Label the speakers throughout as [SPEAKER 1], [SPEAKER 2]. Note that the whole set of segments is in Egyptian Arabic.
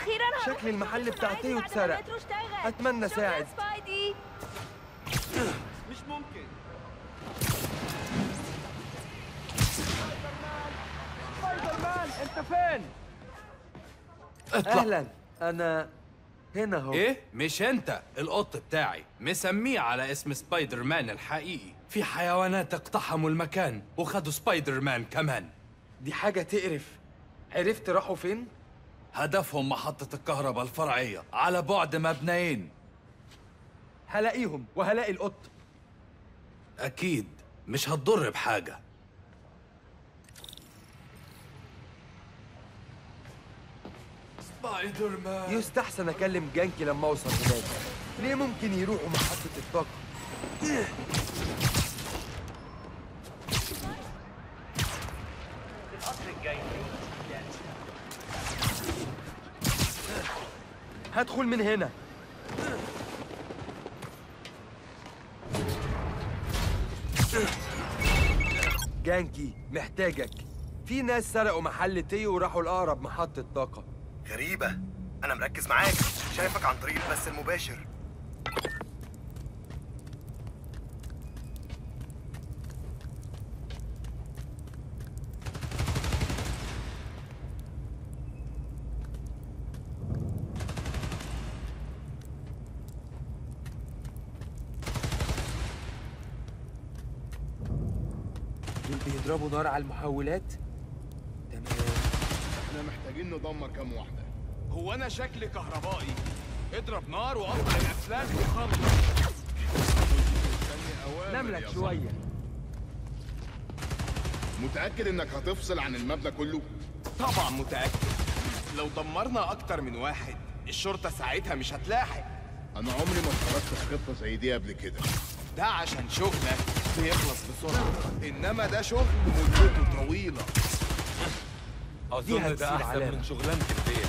[SPEAKER 1] اخيرا هروح
[SPEAKER 2] شكل المحل
[SPEAKER 1] الشغل
[SPEAKER 2] بتاع
[SPEAKER 1] عادي
[SPEAKER 2] تيو
[SPEAKER 1] بعد ما
[SPEAKER 2] اتسرق.
[SPEAKER 1] المترو اشتغل.
[SPEAKER 2] أتمنى
[SPEAKER 1] شكراً
[SPEAKER 2] أساعد.
[SPEAKER 1] سبايدي
[SPEAKER 3] مش ممكن سبايدر مان انت فين؟
[SPEAKER 4] اطلع
[SPEAKER 2] اهلا انا هنا اهو
[SPEAKER 4] ايه مش انت القط بتاعي مسميه على اسم سبايدر مان الحقيقي في حيوانات اقتحموا المكان وخدوا سبايدر مان كمان
[SPEAKER 2] دي حاجه تقرف عرفت راحوا فين
[SPEAKER 4] هدفهم محطة الكهرباء الفرعية على بعد مبنيين
[SPEAKER 2] هلاقيهم وهلاقي القط
[SPEAKER 4] أكيد مش هتضر بحاجة سبايدر مان
[SPEAKER 2] يستحسن اكلم جانكي لما اوصل هناك ليه ممكن يروحوا محطه الطاقه هدخل من هنا جانكي محتاجك في ناس سرقوا محل تيو وراحوا لأقرب محطة طاقة
[SPEAKER 5] غريبة أنا مركز معاك شايفك عن طريق البث المباشر
[SPEAKER 2] دول بيضربوا نار على المحولات تمام
[SPEAKER 6] احنا محتاجين ندمر كام واحدة
[SPEAKER 3] هو انا شكلي كهربائي اضرب نار وقطع الاسلاك وخلص
[SPEAKER 6] مستني أوامر
[SPEAKER 2] نام
[SPEAKER 6] يا
[SPEAKER 2] لك
[SPEAKER 6] صاحبي.
[SPEAKER 2] شوية
[SPEAKER 6] متأكد انك هتفصل عن المبنى كله
[SPEAKER 3] طبعا متأكد لو دمرنا اكتر من واحد الشرطة ساعتها مش هتلاحق
[SPEAKER 6] انا عمري ما اشتركت في خطة زي دي قبل كده
[SPEAKER 3] ده عشان شغلك بيخلص بسرعة انما ده شغل مدته طويلة
[SPEAKER 4] أظن
[SPEAKER 2] هتصير
[SPEAKER 4] ده أحسن
[SPEAKER 2] علامة.
[SPEAKER 4] من شغلانة البيت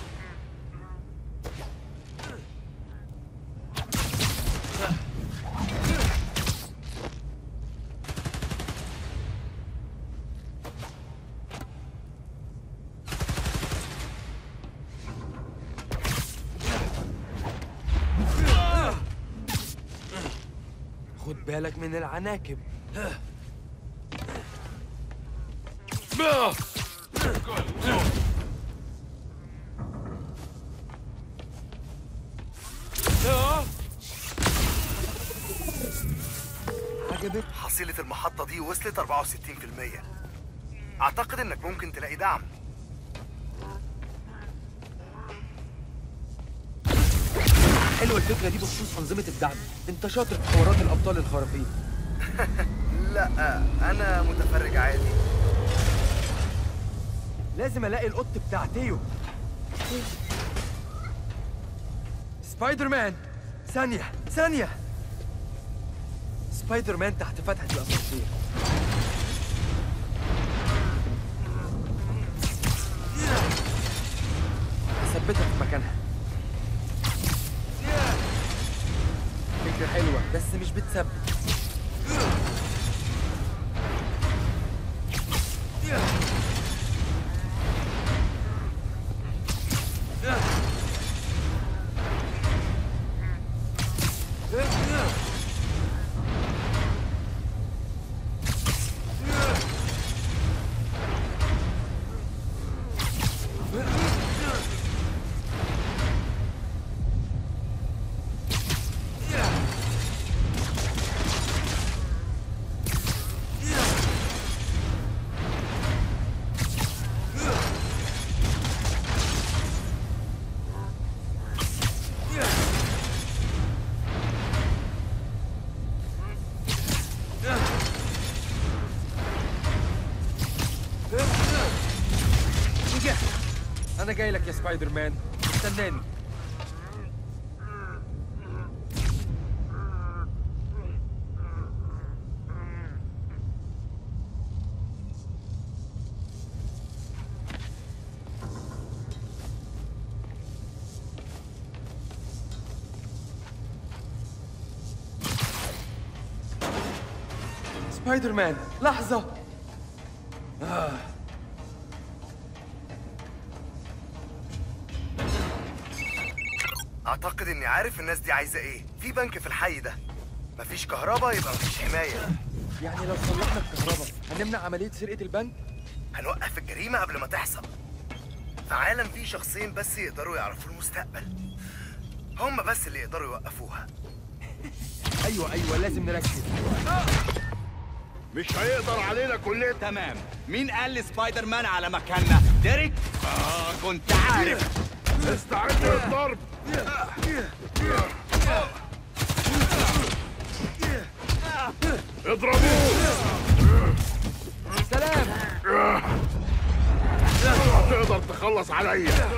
[SPEAKER 2] خد بالك من العناكب عجبك
[SPEAKER 5] حصيلة المحطة دي وصلت 64% أعتقد إنك ممكن تلاقي دعم
[SPEAKER 2] حلوة الفكرة دي بخصوص أنظمة الدعم أنت شاطر في حوارات الأبطال الخارقين
[SPEAKER 5] لا أنا متفرج عادي
[SPEAKER 2] لازم ألاقي القط بتاع تيو سبايدر مان ثانية ثانية سبايدر مان تحت فتحة الأسانسير ثبتها في مكانها فكرة حلوة بس مش بتثبت نجحت انا جاي لك يا سبايدر مان استناني سبايدر مان لحظة
[SPEAKER 5] اعتقد اني عارف الناس دي عايزه ايه في بنك في الحي ده مفيش كهرباء يبقى مفيش حمايه
[SPEAKER 2] يعني لو صلحنا الكهرباء هنمنع عملية سرقة البنك؟
[SPEAKER 5] هنوقف الجريمه قبل ما تحصل في عالم فيه شخصين بس يقدروا يعرفوا المستقبل هم بس اللي يقدروا يوقفوها
[SPEAKER 2] أيوة أيوة لازم نركز
[SPEAKER 6] مش هيقدر علينا كلنا
[SPEAKER 1] تمام مين قال لسبايدر مان على مكاننا ديريك اه كنت عارف
[SPEAKER 6] استعد للضرب اضربوه
[SPEAKER 2] سلام
[SPEAKER 6] هتقدر تخلص عليا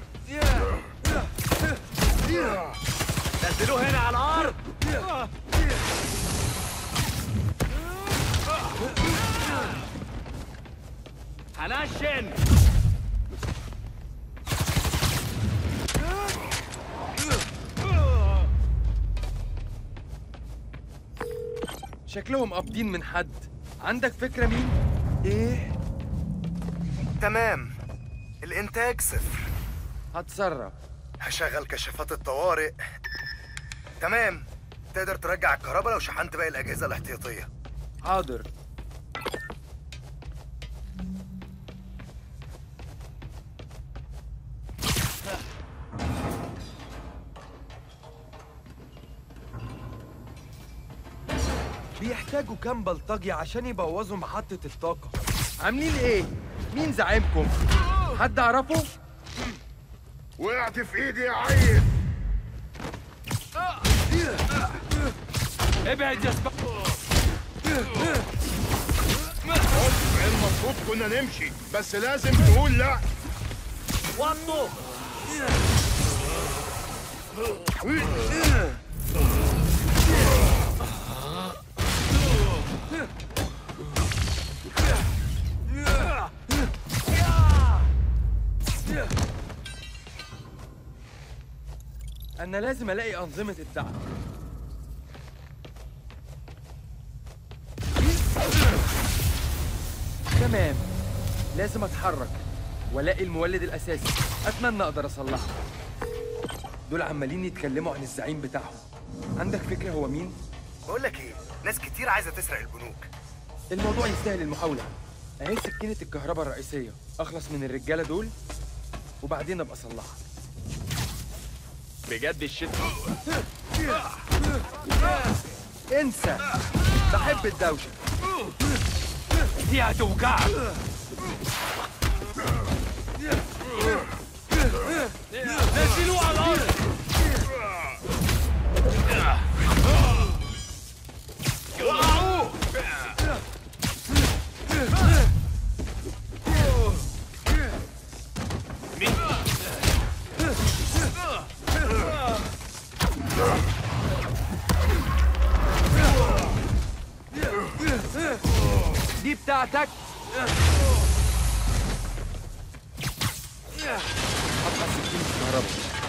[SPEAKER 1] نزلوه هنا على الارض هنشن
[SPEAKER 2] شكلهم قابضين من حد عندك فكرة مين؟ إيه؟
[SPEAKER 5] تمام الانتاج صفر
[SPEAKER 2] هتصرف
[SPEAKER 5] هشغل كشافات الطوارئ تمام تقدر ترجع الكهرباء لو شحنت باقي الاجهزه الاحتياطيه
[SPEAKER 2] حاضر بيحتاجوا كام بلطجي عشان يبوظوا محطة الطاقة عاملين ايه؟ مين زعيمكم؟ حد اعرفه؟
[SPEAKER 6] وقعت في ايدي يا عيل
[SPEAKER 4] ابعد يا سبايدر
[SPEAKER 6] المفروض كنا نمشي بس لازم تقول لا
[SPEAKER 1] وطوا
[SPEAKER 2] انا لازم الاقي انظمة الدعم تمام لازم اتحرك والاقي المولد الاساسي اتمنى اقدر اصلحه دول عمالين يتكلموا عن الزعيم بتاعهم عندك فكرة هو مين؟
[SPEAKER 5] بقول لك ايه ناس كتير عايزه تسرق البنوك
[SPEAKER 2] الموضوع يستاهل المحاولة اهي سكينة الكهرباء الرئيسية اخلص من الرجالة دول وبعدين ابقى اصلحها
[SPEAKER 1] بجد الشت
[SPEAKER 2] انسى بحب الدوشة
[SPEAKER 1] دي هتوجعك نزلوه على الارض وقعوه
[SPEAKER 2] دي بتاعتك قطع سكينة الكهرباء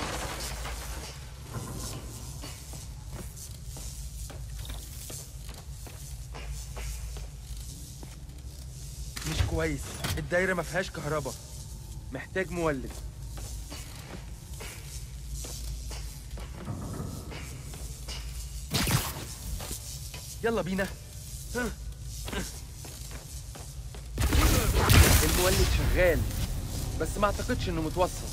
[SPEAKER 2] مش كويس الدايرة ما فيهاش كهرباء محتاج مولد يلا بينا المولد شغال بس ما اعتقدش انه متوصل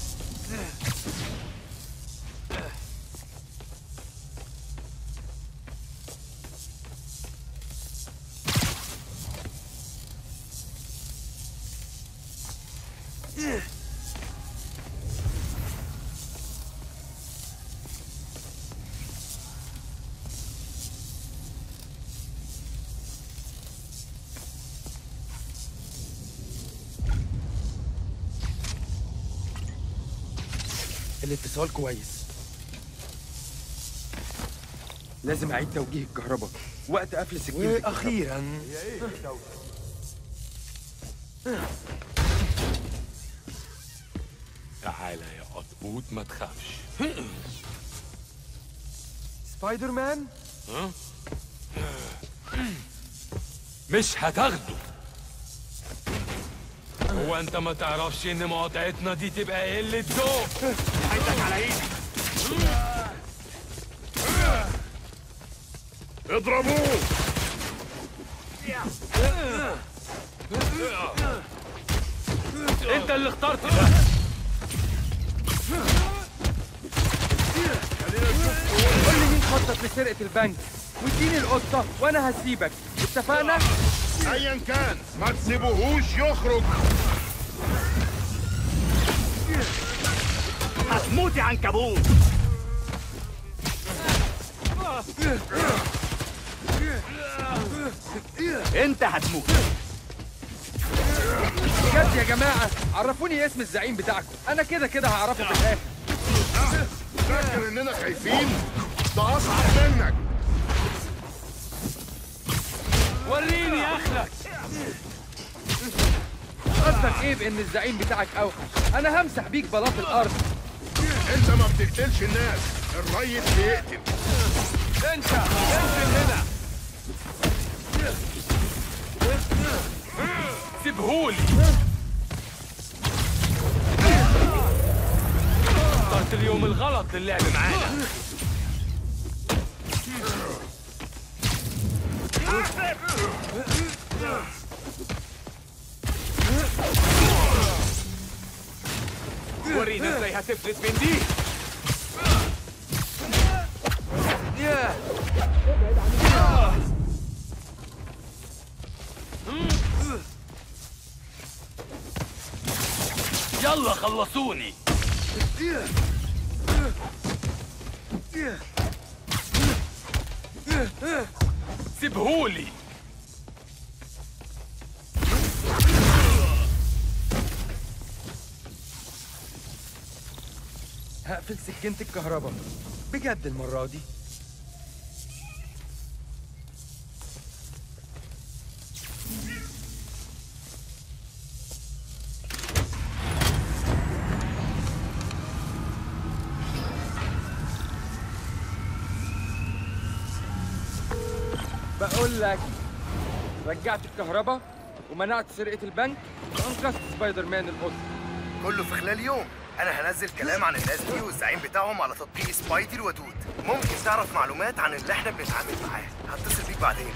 [SPEAKER 2] الاتصال كويس لازم اعيد توجيه الكهرباء وقت قفل سكينة الكهرباء.
[SPEAKER 7] واخيرا
[SPEAKER 4] تعالى يا قطبوط ما تخافش
[SPEAKER 2] سبايدر مان
[SPEAKER 4] مش هتاخده هو انت ما تعرفش ان مقاطعتنا دي تبقى قلة ذوق
[SPEAKER 1] حياتك على ايدي
[SPEAKER 6] اضربوه
[SPEAKER 4] انت اللي اخترت ده
[SPEAKER 2] قول لي مين خطط لسرقة البنك واديني القطة وانا هسيبك اتفقنا؟
[SPEAKER 6] ايا كان ما تسيبوهوش يخرج
[SPEAKER 1] هتموتي عنكبوت انت هتموت
[SPEAKER 2] بجد يا جماعة عرفوني اسم الزعيم بتاعكم انا كده كده هعرفه في الاخر
[SPEAKER 6] فاكر اننا خايفين ده اصعب منك
[SPEAKER 4] وريني اخلك
[SPEAKER 2] قصدك ايه بان الزعيم بتاعك اوحش انا همسح بيك بلاط الارض
[SPEAKER 6] انت ما بتقتلش الناس الريس بيقتل
[SPEAKER 4] انت انزل هنا سيبهولي اخترت اليوم الغلط للعب معانا ورينا ازاي هتفلت من دي يلا خلصوني سيبهولي
[SPEAKER 2] هقفل سكينة الكهرباء بجد المرة دي بقول لك رجعت الكهرباء ومنعت سرقة البنك وانقذت سبايدر مان القط
[SPEAKER 5] كله في خلال يوم انا هنزل كلام عن الناس دي والزعيم بتاعهم على تطبيق سبايدي الودود ممكن تعرف معلومات عن اللي احنا بنتعامل معاه هتصل بيك بعدين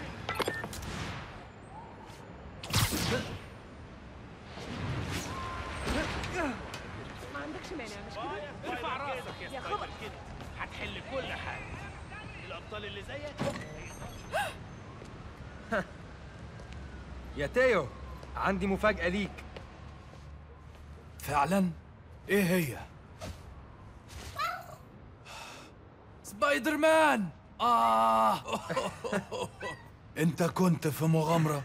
[SPEAKER 7] ما عندكش مانع مش كده؟ ارفع راسك يا خبر
[SPEAKER 1] هتحل كل حاجه الابطال اللي زيك
[SPEAKER 2] يا تيو عندي مفاجأة ليك
[SPEAKER 4] فعلا ايه هي سبايدر مان اه انت كنت في مغامرة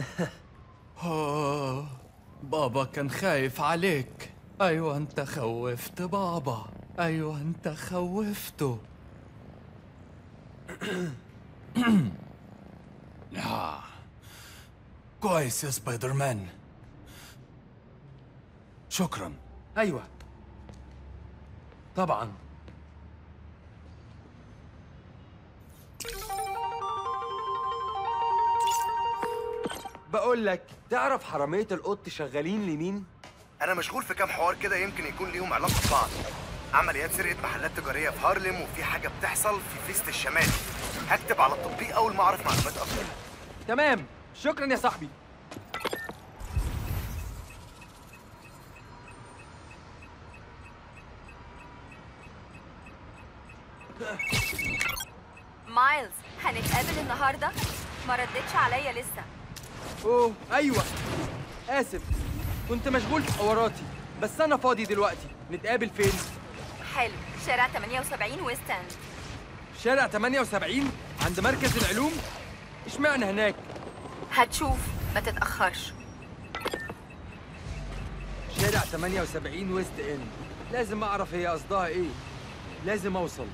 [SPEAKER 4] آه، بابا كان خايف عليك ايوه انت خوفت بابا ايوه انت خوفته آه. كويس يا سبايدر مان شكرا
[SPEAKER 2] أيوة طبعا بقول لك تعرف حرامية القط شغالين لمين؟
[SPEAKER 5] انا مشغول في كام حوار كده يمكن يكون ليهم علاقه ببعض عمليات سرقه محلات تجاريه في هارلم وفي حاجه بتحصل في فيست الشمالي هكتب على التطبيق اول ما اعرف معلومات اكتر
[SPEAKER 2] تمام شكرا يا صاحبي
[SPEAKER 8] مايلز هنتقابل النهارده ما ردتش عليا لسه
[SPEAKER 2] اوه ايوه اسف كنت مشغول في حواراتي بس انا فاضي دلوقتي نتقابل فين؟
[SPEAKER 8] حلو شارع 78 ويست اند
[SPEAKER 2] شارع 78 عند مركز العلوم اشمعنى هناك؟
[SPEAKER 8] هتشوف ما تتأخرش
[SPEAKER 2] شارع 78 ويست اند لازم اعرف هي قصدها ايه لازم اوصل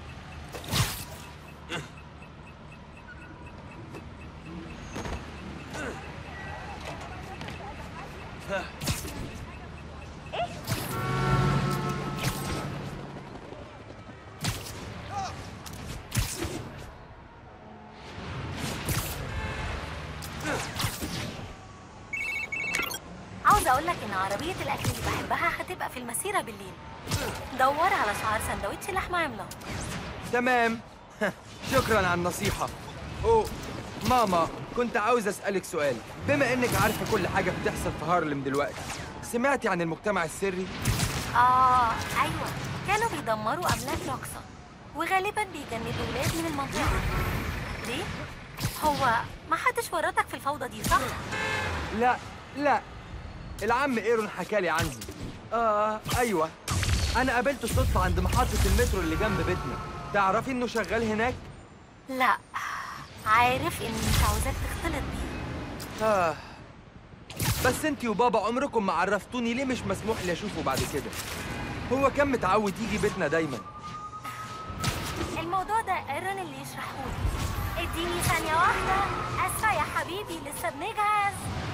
[SPEAKER 9] عاوزة أقول لك إن عربية الأكل اللي بحبها هتبقى في المسيرة بالليل دور على شعار سندوتش لحمة عملاق
[SPEAKER 2] تمام شكرا على النصيحة أوه ماما كنت عاوز أسألك سؤال بما إنك عارفة كل حاجة بتحصل في هارلم دلوقتي سمعتي عن المجتمع السري؟
[SPEAKER 9] آه أيوة كانوا بيدمروا أملاك روكسون وغالبا بيجندوا ولاد من المنطقة ليه؟ هو ما حدش ورطك في الفوضى دي صح؟
[SPEAKER 2] لا لا العم ايرون حكالي عنه آه أيوة أنا قابلته صدفة عند محطة المترو اللي جنب بيتنا تعرفي إنه شغال هناك؟
[SPEAKER 9] لا عارف إني مش عاوزاك تختلط بيه
[SPEAKER 2] آه بس انتي وبابا عمركم ما عرفتوني ليه مش مسموح لي اشوفه بعد كده هو كان متعود يجي بيتنا دايما
[SPEAKER 9] الموضوع ده ايرون اللي يشرحهولي اديني ثانية واحدة اسفة يا حبيبي لسه بنجهز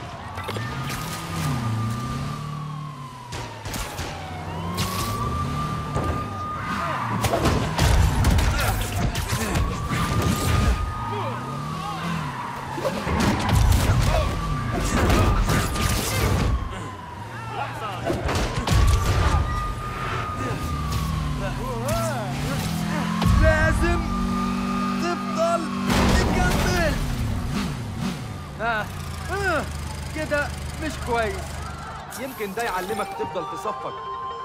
[SPEAKER 2] لازم تفضل تكمل آه. آه. كده مش كويس يمكن ده يعلمك تفضل تصفق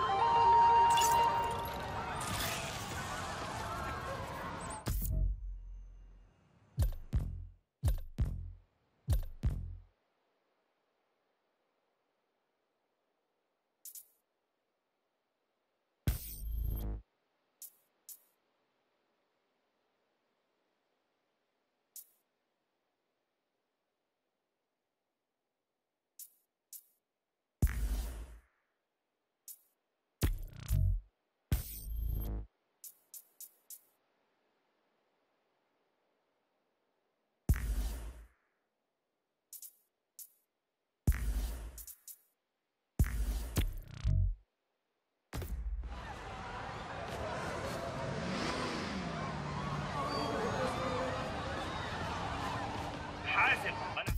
[SPEAKER 6] حاسب انا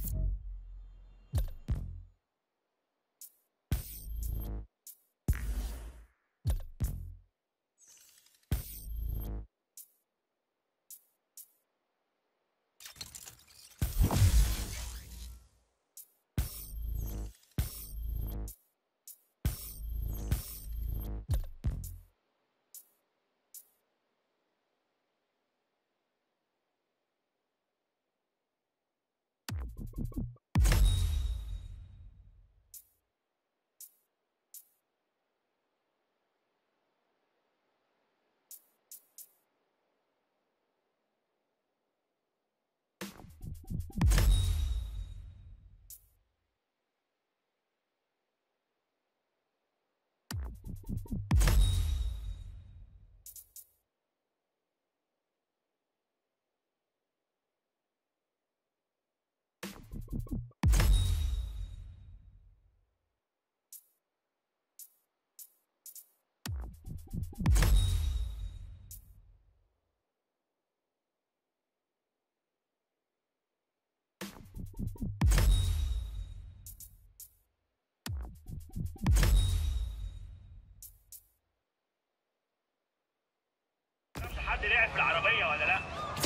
[SPEAKER 6] حد لعب في العربيه ولا لا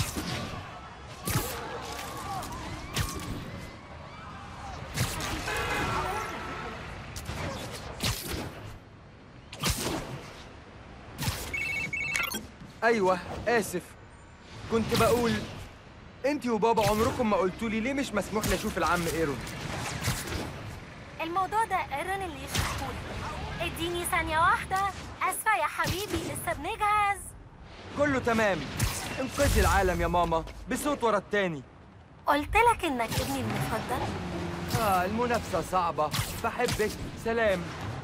[SPEAKER 2] ايوه اسف كنت بقول انتي وبابا عمركم ما قلتولي ليه مش مسموح لي اشوف العم ايرون
[SPEAKER 9] الموضوع ده ايرون اللي يشرحهولي اديني ثانية واحدة اسفة يا حبيبي لسه بنجهز
[SPEAKER 2] كله تمام انقذي العالم يا ماما بصوت ورا التاني
[SPEAKER 9] قلت لك انك ابني المفضل
[SPEAKER 2] اه المنافسة صعبة بحبك سلام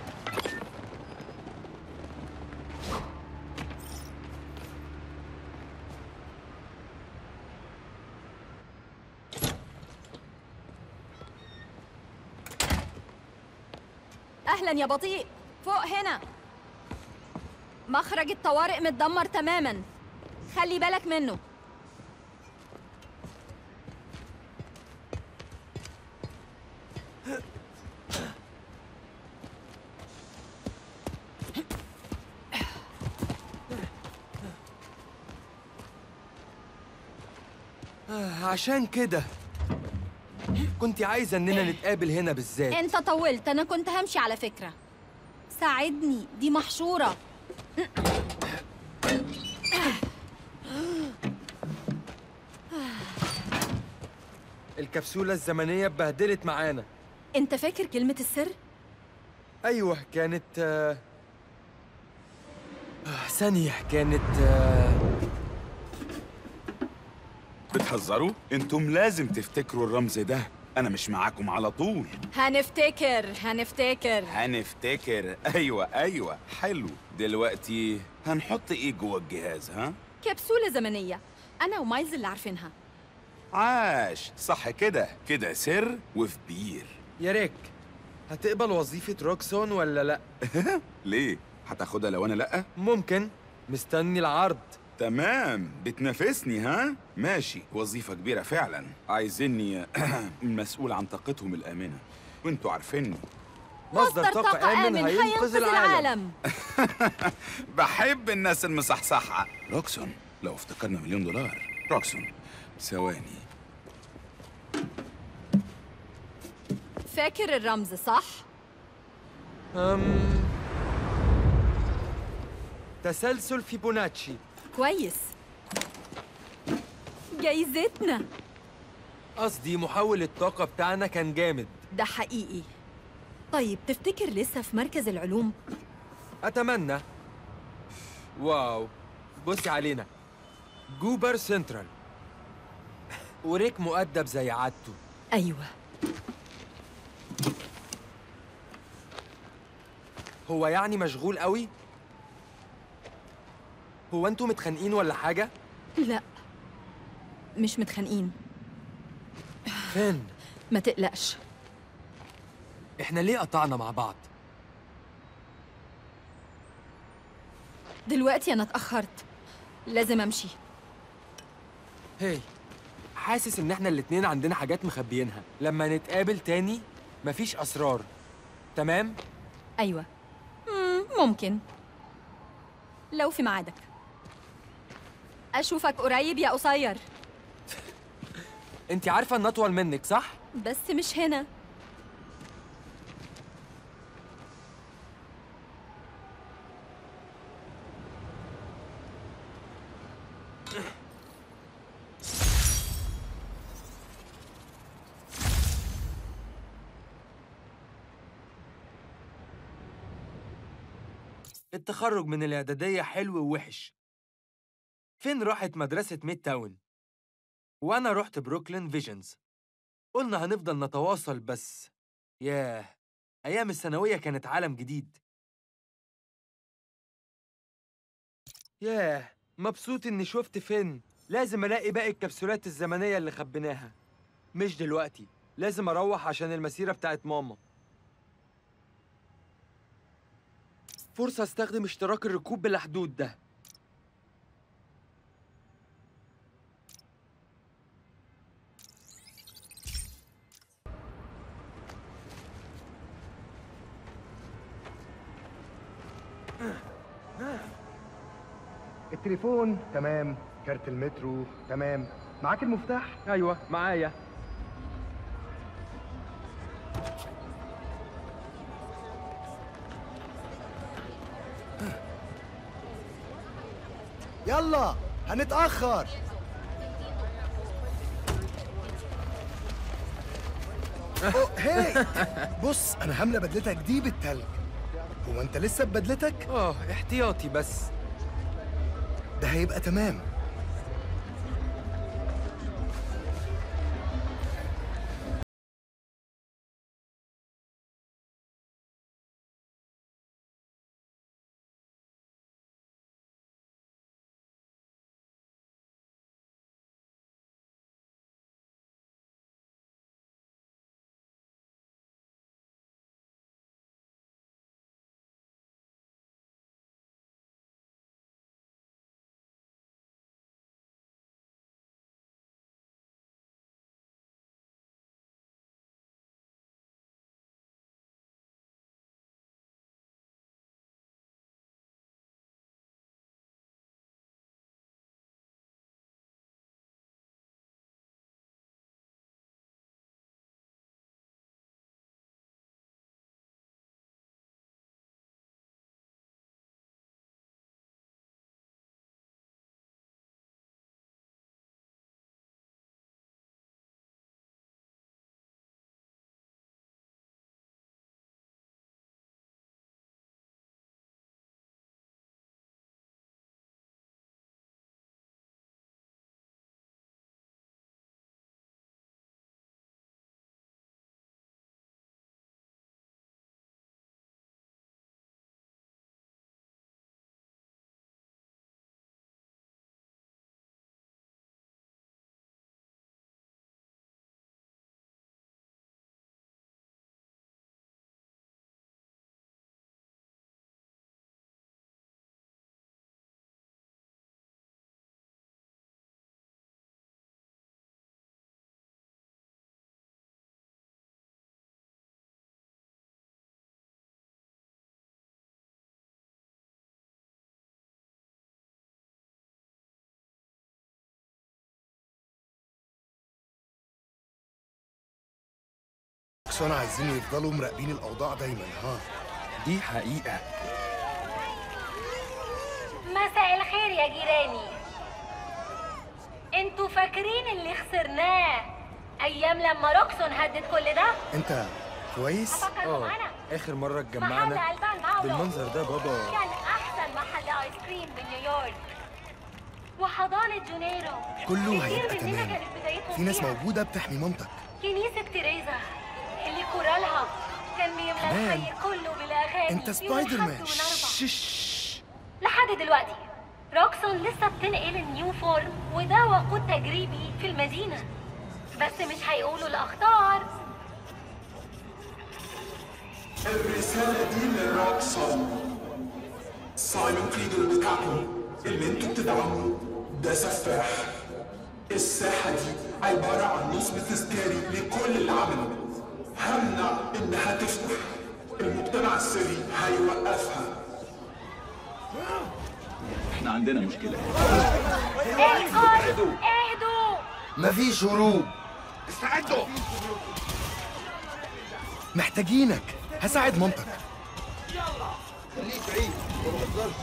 [SPEAKER 10] أهلا يا بطيء فوق هنا مخرج الطوارئ متدمر تماما خلي بالك منه
[SPEAKER 2] عشان كده كنت عايزة إننا نتقابل هنا بالذات
[SPEAKER 10] انت طولت انا كنت همشي على فكرة ساعدني دي محشورة
[SPEAKER 2] الكبسولة الزمنية اتبهدلت معانا
[SPEAKER 10] انت فاكر كلمة السر؟
[SPEAKER 2] أيوة كانت آه، آه، ثانية كانت آه،
[SPEAKER 11] بتهزروا؟ انتم لازم تفتكروا الرمز ده انا مش معاكم على طول
[SPEAKER 10] هنفتكر هنفتكر
[SPEAKER 11] هنفتكر ايوه ايوه حلو دلوقتي هنحط ايه جوه الجهاز ها
[SPEAKER 10] كبسولة زمنية أنا ومايلز اللي عارفينها
[SPEAKER 11] عاش صح كده كده سر وفي بير
[SPEAKER 2] يا ريك هتقبل وظيفة روكسون ولا لأ؟
[SPEAKER 11] ليه هتاخدها لو انا لا
[SPEAKER 2] ممكن مستني العرض
[SPEAKER 11] تمام بتنافسني ها ماشي وظيفة كبيرة فعلا عايزيني مسؤول عن طاقتهم الآمنة وانتوا عارفيني
[SPEAKER 2] مصدر طاقة آمن هينقذ العالم
[SPEAKER 11] بحب الناس المصحصحة روكسون لو افتكرنا مليون دولار روكسون ثواني
[SPEAKER 10] فاكر الرمز صح؟
[SPEAKER 2] أم... تسلسل فيبوناتشي
[SPEAKER 10] كويس جايزتنا
[SPEAKER 2] قصدي محول الطاقة بتاعنا كان جامد
[SPEAKER 10] ده حقيقي طيب تفتكر لسه في مركز العلوم؟
[SPEAKER 2] أتمنى واو بصي علينا جوبر سنترال وريك مؤدب زي عادته
[SPEAKER 10] أيوة
[SPEAKER 2] هو يعني مشغول قوي؟ هو انتوا متخانقين ولا حاجة؟
[SPEAKER 10] لا مش متخانقين
[SPEAKER 2] فين؟
[SPEAKER 10] ما تقلقش
[SPEAKER 2] احنا ليه قطعنا مع بعض؟
[SPEAKER 10] دلوقتي أنا اتأخرت لازم أمشي
[SPEAKER 2] هي حاسس ان احنا الاتنين عندنا حاجات مخبيينها لما نتقابل تاني مفيش اسرار تمام؟
[SPEAKER 10] أيوة مم، ممكن لو في ميعادك أشوفك قريب يا قصير
[SPEAKER 2] انت عارفة ان اطول منك صح؟
[SPEAKER 10] بس مش هنا
[SPEAKER 2] التخرج من الإعدادية حلو ووحش فين راحت مدرسة ميد تاون؟ وأنا رحت بروكلين فيجنز قلنا هنفضل نتواصل بس ياه أيام الثانوية كانت عالم جديد ياه مبسوط إني شفت فين لازم ألاقي باقي الكبسولات الزمنية اللي خبيناها مش دلوقتي لازم أروح عشان المسيرة بتاعت ماما فرصة استخدم اشتراك الركوب بلا حدود ده
[SPEAKER 5] التليفون تمام كارت المترو تمام معاك المفتاح
[SPEAKER 2] ايوه معايا
[SPEAKER 5] يلا هنتأخر أوه هي بص انا هامله بدلتك دي بالتلج هو انت لسه ببدلتك
[SPEAKER 2] اه احتياطي بس
[SPEAKER 5] ده هيبقى تمام روكسانا عايزين يفضلوا مراقبين الاوضاع دايما ها
[SPEAKER 2] دي حقيقة
[SPEAKER 9] مساء الخير يا جيراني انتوا فاكرين اللي خسرناه ايام لما روكسون هدت كل ده
[SPEAKER 5] انت كويس
[SPEAKER 9] افكركم
[SPEAKER 2] اه
[SPEAKER 9] انا
[SPEAKER 2] آخر مرة
[SPEAKER 9] محل
[SPEAKER 2] اتجمعنا
[SPEAKER 9] البان باولو
[SPEAKER 2] بالمنظر ده بابا
[SPEAKER 9] كان احسن محل ايس كريم بنيويورك وحضانة جونيرو
[SPEAKER 5] كله
[SPEAKER 9] كتير
[SPEAKER 5] هيبقى
[SPEAKER 9] مننا
[SPEAKER 5] تمام
[SPEAKER 9] كانت بدايتهم
[SPEAKER 5] في ناس
[SPEAKER 9] فيها.
[SPEAKER 5] موجوده بتحمي مامتك
[SPEAKER 9] كنيسة تيريزا اللي كورالها كان بيملى
[SPEAKER 5] كمان.
[SPEAKER 9] الحي كله بالاغاني
[SPEAKER 5] انت
[SPEAKER 9] يوم
[SPEAKER 5] سبايدر مان
[SPEAKER 9] الحد ونربع.
[SPEAKER 5] شش
[SPEAKER 9] لحد دلوقتي روكسون لسه بتنقل النيو فورم وده وقود تجريبي في المدينة بس مش هيقولوا الأخطار
[SPEAKER 12] الرسالة دي لروكسون سايمون كريدو بتاعكم اللي انتوا بتدعموه ده سفاح الساحة دي عبارة عن نصب تذكاري لكل اللي عمله همنع انها تفتح المجتمع السري هيوقفها
[SPEAKER 13] احنا عندنا مشكلة
[SPEAKER 9] اهدوا اهدوا
[SPEAKER 5] مفيش هروب
[SPEAKER 6] استعدوا
[SPEAKER 5] محتاجينك هساعد مامتك
[SPEAKER 6] خليك بعيد ما تهزرش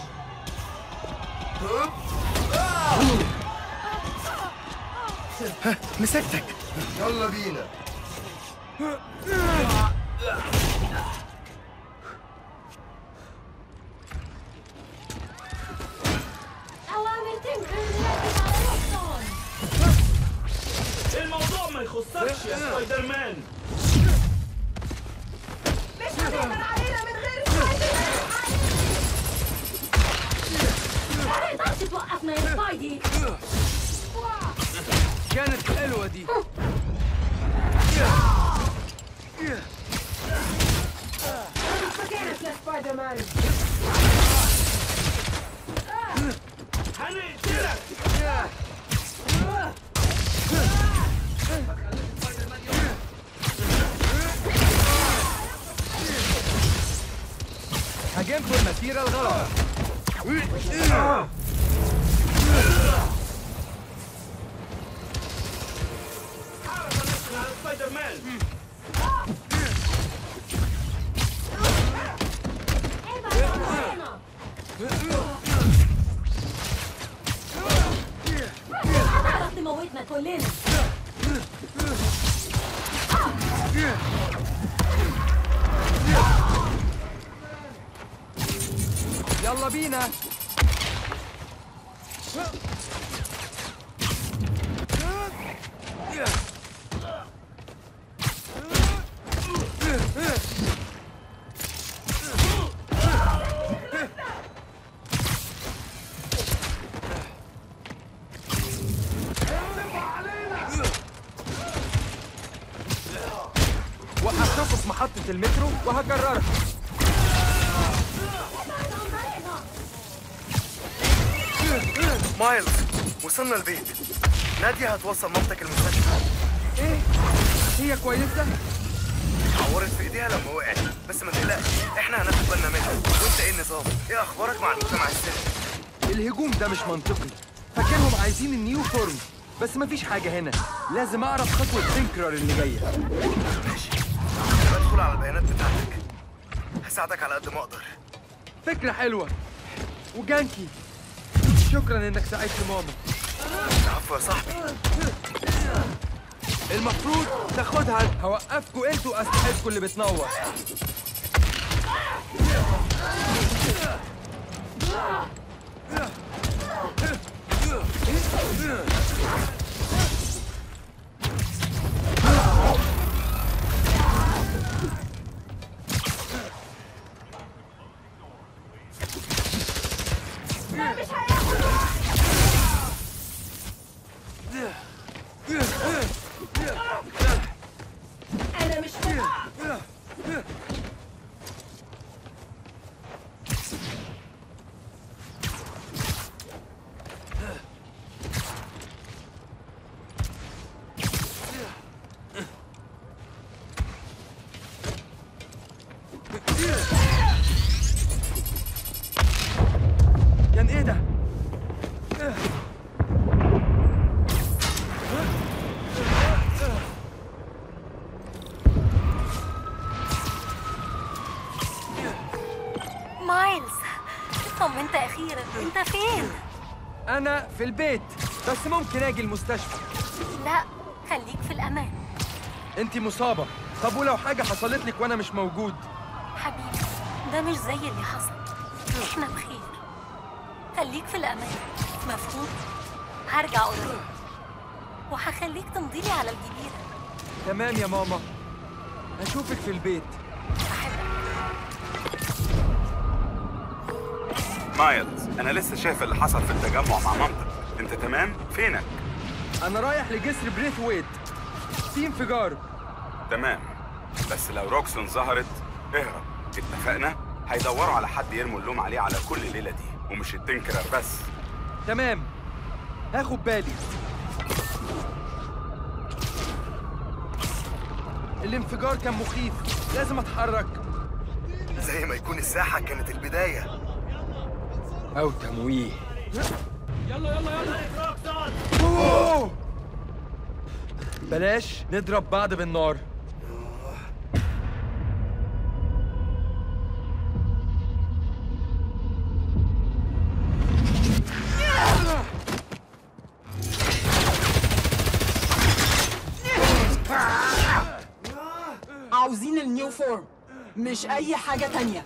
[SPEAKER 5] ها مسكتك
[SPEAKER 6] يلا بينا
[SPEAKER 9] أوامر تنفذ لكن على روكسون
[SPEAKER 13] الموضوع ما يخصكش يا سبايدر مان
[SPEAKER 7] مش هتقدر علينا من غير سبايدر
[SPEAKER 9] ما تقدرش توقفنا يا سبايدي
[SPEAKER 2] كانت حلوة دي
[SPEAKER 7] مكانك يا سبايدر مان
[SPEAKER 13] هنقتلك
[SPEAKER 2] هاجمتوا المسيرة الغلط
[SPEAKER 13] على سبايدر مان
[SPEAKER 9] ابعد عننا هتعرف تموتنا كلنا
[SPEAKER 2] يلا بينا وقفتكم في محطة المترو وهكررها
[SPEAKER 5] مايلز وصلنا البيت نادية هتوصل مامتك المستشفى
[SPEAKER 2] ايه هي كويسة
[SPEAKER 5] عورت في ايديها لما وقعت بس ما تقلقش احنا هناخد بالنا منها وانت ايه النظام ايه اخبارك مع المجتمع السري
[SPEAKER 2] الهجوم ده مش منطقي فاكرهم عايزين النيو فورم بس مفيش حاجة هنا لازم أعرف خطوة تنكرر اللي جاية
[SPEAKER 5] ماشي بدخل على البيانات بتاعتك هساعدك على قد ما اقدر
[SPEAKER 2] فكرة حلوة وجانكي شكرا إنك ساعدت ماما
[SPEAKER 5] العفو يا صاحبي
[SPEAKER 2] المفروض تاخدها هوقفكوا انتوا أسلحتكوا اللي بتنور
[SPEAKER 7] انا مش
[SPEAKER 9] وانت اخيرا انت فين
[SPEAKER 2] انا في البيت بس ممكن اجي المستشفى
[SPEAKER 9] لا خليك في الامان
[SPEAKER 2] انت مصابه طب ولو حاجه حصلت لك وانا مش موجود
[SPEAKER 9] حبيبي ده مش زي اللي حصل احنا بخير خليك في الامان مفهوم هرجع قريب وهخليك تمضيلي على الجبيره
[SPEAKER 2] تمام يا ماما اشوفك في البيت
[SPEAKER 11] مايلز انا لسه شايف اللي حصل في التجمع مع مامتك انت تمام فينك
[SPEAKER 2] انا رايح لجسر بريث ويت في انفجار
[SPEAKER 11] تمام بس لو روكسون ظهرت اهرب اتفقنا هيدوروا على حد يرموا اللوم عليه على كل الليله دي ومش التنكرر بس
[SPEAKER 2] تمام هاخد بالي الانفجار كان مخيف لازم اتحرك
[SPEAKER 5] زي ما يكون الساحة كانت البداية
[SPEAKER 2] او تمويه
[SPEAKER 13] يلا يلا يلا
[SPEAKER 2] أوه! بلاش نضرب بعض بالنار
[SPEAKER 14] عاوزين النيو فورم مش اي حاجة تانية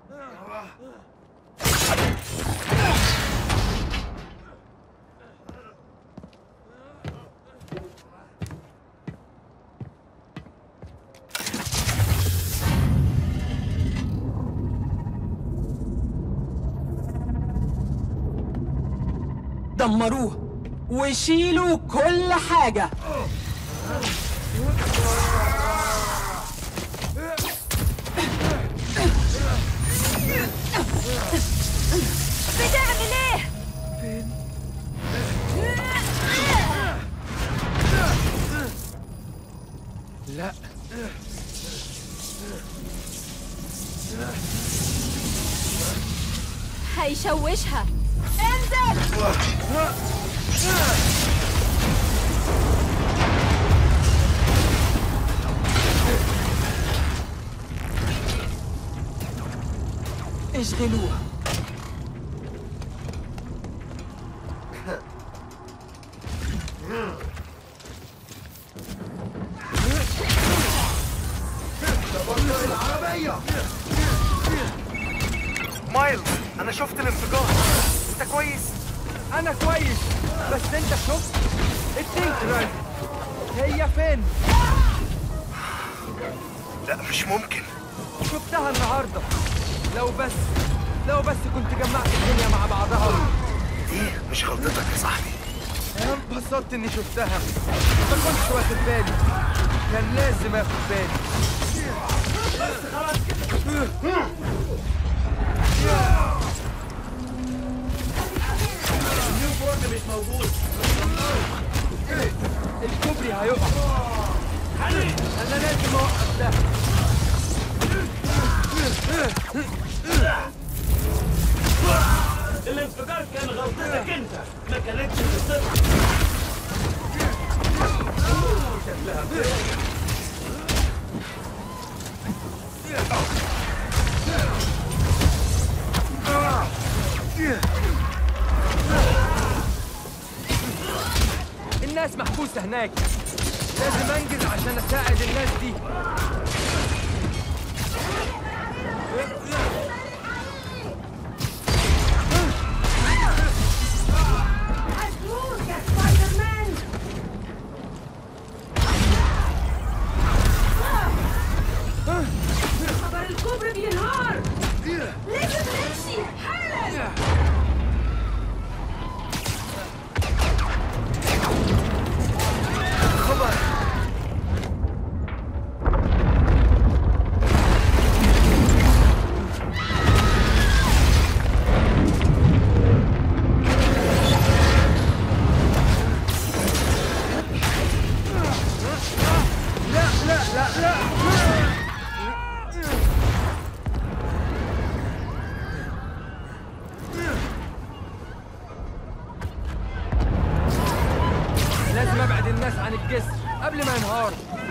[SPEAKER 14] دمروه وشيلوا كل حاجة
[SPEAKER 8] بتعمل ايه؟
[SPEAKER 2] لا
[SPEAKER 10] هيشوشها
[SPEAKER 8] انزل
[SPEAKER 14] اشغلوه
[SPEAKER 5] العربية مايلز أنا شفت الانفجار أنت كويس؟
[SPEAKER 2] انا كويس بس انت شفت التنكرر هي فين
[SPEAKER 5] لا مش ممكن
[SPEAKER 2] شفتها النهارده لو بس لو بس كنت جمعت الدنيا مع بعضها
[SPEAKER 5] دي مش غلطتك يا صاحبي
[SPEAKER 2] انا انبسطت اني شفتها ما كنتش واخد بالي كان لازم اخد بالي
[SPEAKER 13] النيو فورد مش موجود
[SPEAKER 2] الكوبري هيقع انا لازم اوقف ده
[SPEAKER 13] الانفجار كان غلطتك انت ما كانتش غلطتك شكلها فين
[SPEAKER 2] الناس محبوسة هناك لازم انجز عشان اساعد الناس دي
[SPEAKER 7] مبروك يا سبايدر مان خبر الكوبري بينهار لازم نمشي حالا
[SPEAKER 5] خبر
[SPEAKER 2] لا لا لا لا لازم ابعد الناس عن الجسر قبل ما ينهار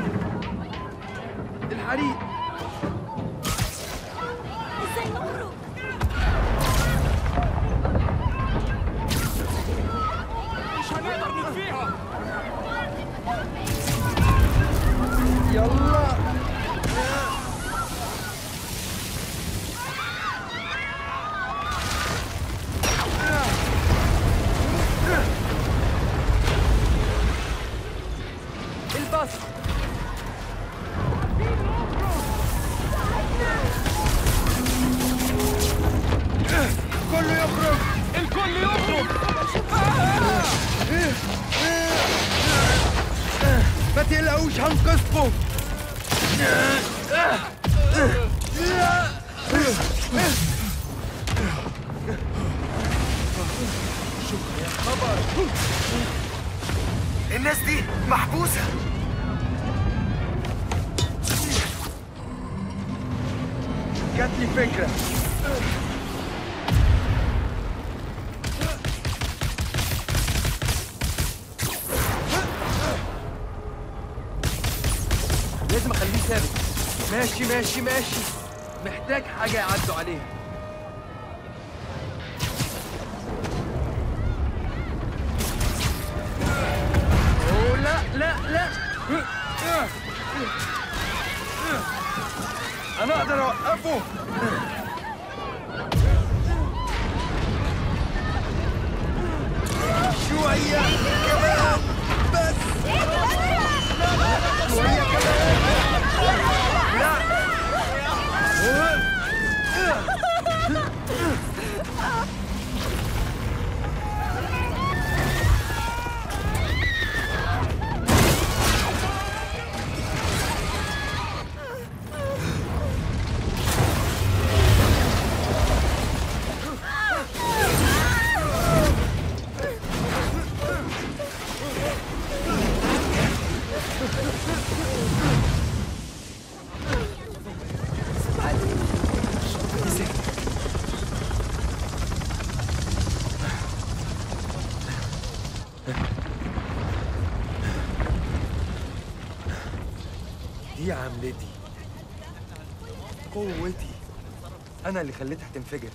[SPEAKER 2] الحريق
[SPEAKER 9] ازاي نخرج
[SPEAKER 2] يلا الباص كله يخرج الكل يخرج ما تقلقوش هنقذكم
[SPEAKER 5] شكرا يا خبر الناس دي محبوسة
[SPEAKER 2] جات لي فكرة لازم اخليه ثابت ماشي ماشي ماشي محتاج حاجة يعدوا عليها أوه لا لا لا انا اقدر اوقفه شوية كمان بس شوية كمان لا دي عملتي قوتي انا اللي خليتها تنفجر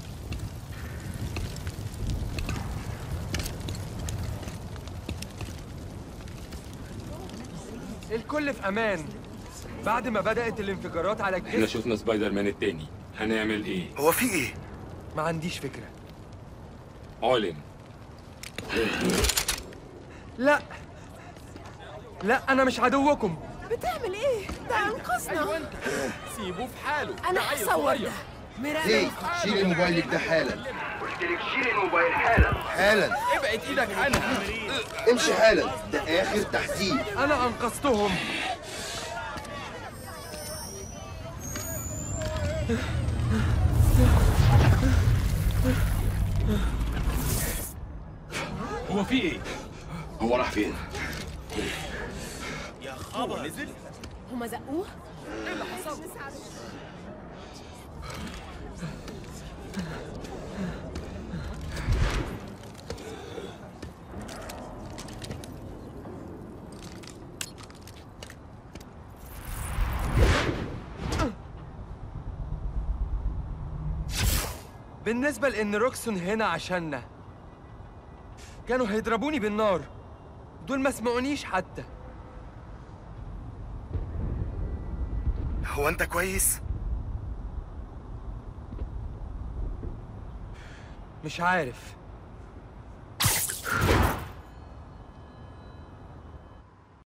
[SPEAKER 2] الكل في امان بعد ما بدات الانفجارات على
[SPEAKER 15] احنا
[SPEAKER 2] الجسم
[SPEAKER 15] شفنا سبايدر مان التاني هنعمل ايه
[SPEAKER 5] هو في ايه
[SPEAKER 2] ما عنديش فكره
[SPEAKER 15] علم
[SPEAKER 2] لا لا انا مش عدوكم
[SPEAKER 14] بتعمل ايه؟ ده انقذنا
[SPEAKER 3] سيبوه في حاله
[SPEAKER 14] انا
[SPEAKER 3] ده عيل
[SPEAKER 14] هصور
[SPEAKER 3] صغير.
[SPEAKER 14] ده
[SPEAKER 6] هي شيلي موبايلك ده حالا
[SPEAKER 5] قلت لك شيل الموبايل حالا
[SPEAKER 6] حالا
[SPEAKER 3] ابعد ايدك عنها
[SPEAKER 6] امشي حالا ده اخر تحذير
[SPEAKER 2] انا انقذتهم
[SPEAKER 15] هو في ايه هو راح فين
[SPEAKER 3] يا خبر نزل
[SPEAKER 7] هما زقوه؟
[SPEAKER 3] ايه اللي حصل
[SPEAKER 2] بالنسبة لإن روكسون هنا عشاننا كانوا هيضربوني بالنار دول ما سمعونيش حتى
[SPEAKER 5] هو انت كويس
[SPEAKER 2] مش عارف